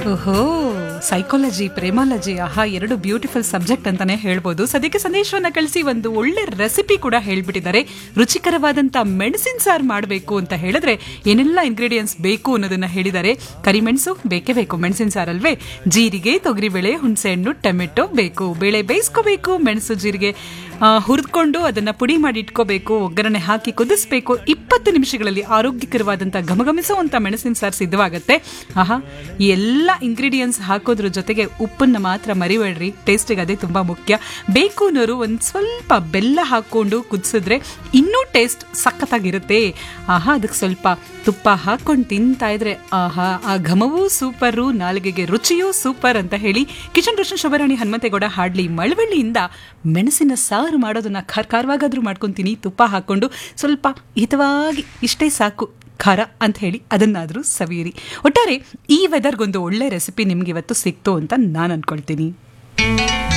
ಓಹೋ ಸೈಕಾಲಜಿ ಪ್ರೇಮಾಲಜಿ ಆಹಾ ಎರಡು ಬ್ಯೂಟಿಫುಲ್ ಸಬ್ಜೆಕ್ಟ್ ಅಂತಾನೆ ಹೇಳ್ಬೋದು ಸದ್ಯಕ್ಕೆ ಸಂದೇಶವನ್ನ ಕಳಿಸಿ ಒಂದು ಒಳ್ಳೆ ರೆಸಿಪಿ ಕೂಡ ಹೇಳ್ಬಿಟ್ಟಿದ್ದಾರೆ ರುಚಿಕರವಾದಂತ ಮೆಣಸಿನ ಸಾರು ಮಾಡಬೇಕು ಅಂತ ಹೇಳಿದ್ರೆ ಏನೆಲ್ಲ ಇಂಗ್ರೀಡಿಯೆಂಟ್ಸ್ ಬೇಕು ಅನ್ನೋದನ್ನ ಹೇಳಿದ್ದಾರೆ ಕರಿಮೆಣಸು ಬೇಕೇ ಬೇಕು ಮೆಣಸಿನ ಸಾರಲ್ವೇ ಜೀರಿಗೆ ತೊಗರಿಬೇಳೆ ಹುಣಸೆಹಣ್ಣು ಟೊಮೆಟೊ ಬೇಕು ಬೇಳೆ ಬೇಯಿಸ್ಕೋಬೇಕು ಮೆಣಸು ಜೀರಿಗೆ ಆ, ಹುರಿದ್ಕೊಂಡು ಅದನ್ನ ಪುಡಿ ಮಾಡಿ ಇಟ್ಕೋಬೇಕು ಒಗ್ಗರಣೆ ಹಾಕಿ ಕುದಿಸ್ಬೇಕು ಇಪ್ಪತ್ತು ನಿಮಿಷಗಳಲ್ಲಿ ಆರೋಗ್ಯಕರವಾದಂತ ಘಮಘಮಿಸುವಂತ ಮೆಣಸಿನ ಸಾರು ಸಿದ್ಧವಾಗುತ್ತೆ ಆಹಾ ಈ ಎಲ್ಲ ಇಂಗ್ರೀಡಿಯೆಂಟ್ಸ್ ಹಾಕೋದ್ರ ಜೊತೆಗೆ ಉಪ್ಪನ್ನ ಮಾತ್ರ ಮರಿಬೇಡ್ರಿ ಟೇಸ್ಟಿಗೆ ಅದೇ ತುಂಬಾ ಮುಖ್ಯ ಬೇಕು ಅನ್ನೋರು ಒಂದ್ ಸ್ವಲ್ಪ ಬೆಲ್ಲ ಹಾಕೊಂಡು ಕುದಿಸಿದ್ರೆ ಇನ್ನೂ ಟೇಸ್ಟ್ ಸಖತ್ತಾಗಿರುತ್ತೆ ಆಹಾ ಅದಕ್ಕೆ ಸ್ವಲ್ಪ ತುಪ್ಪ ಹಾಕೊಂಡು ತಿಂತಾ ಇದ್ರೆ ಆಹಾ ಆ ಘಮವೂ ಸೂಪರು ನಾಲಿಗೆಗೆ ರುಚಿಯೂ ಸೂಪರ್ ಅಂತ ಹೇಳಿ ಕಿಚನ್ ರೋಷನ್ ಶುಭರಾಣಿ ಹನುಮಂತೇಗೌಡ ಹಾಡ್ಲಿ ಮಳವಳ್ಳಿಯಿಂದ ಮೆಣಸಿನ ಸಾರು ಮಾಡೋದನ್ನ ಖಾರ ಖಾರವಾಗಾದ್ರೂ ಮಾಡ್ಕೊಂತೀನಿ ತುಪ್ಪ ಹಾಕೊಂಡು ಸ್ವಲ್ಪ ಹಿತವಾಗಿ ಇಷ್ಟೇ ಸಾಕು ಖಾರ ಅಂತ ಹೇಳಿ ಅದನ್ನಾದ್ರೂ ಸವಿಯಿರಿ ಒಟ್ಟಾರೆ ಈ ವೆದರ್ಗೊಂದು ಒಳ್ಳೆ ರೆಸಿಪಿ ನಿಮ್ಗೆ ಇವತ್ತು ಸಿಕ್ತು ಅಂತ ನಾನು ಅನ್ಕೊಳ್ತೀನಿ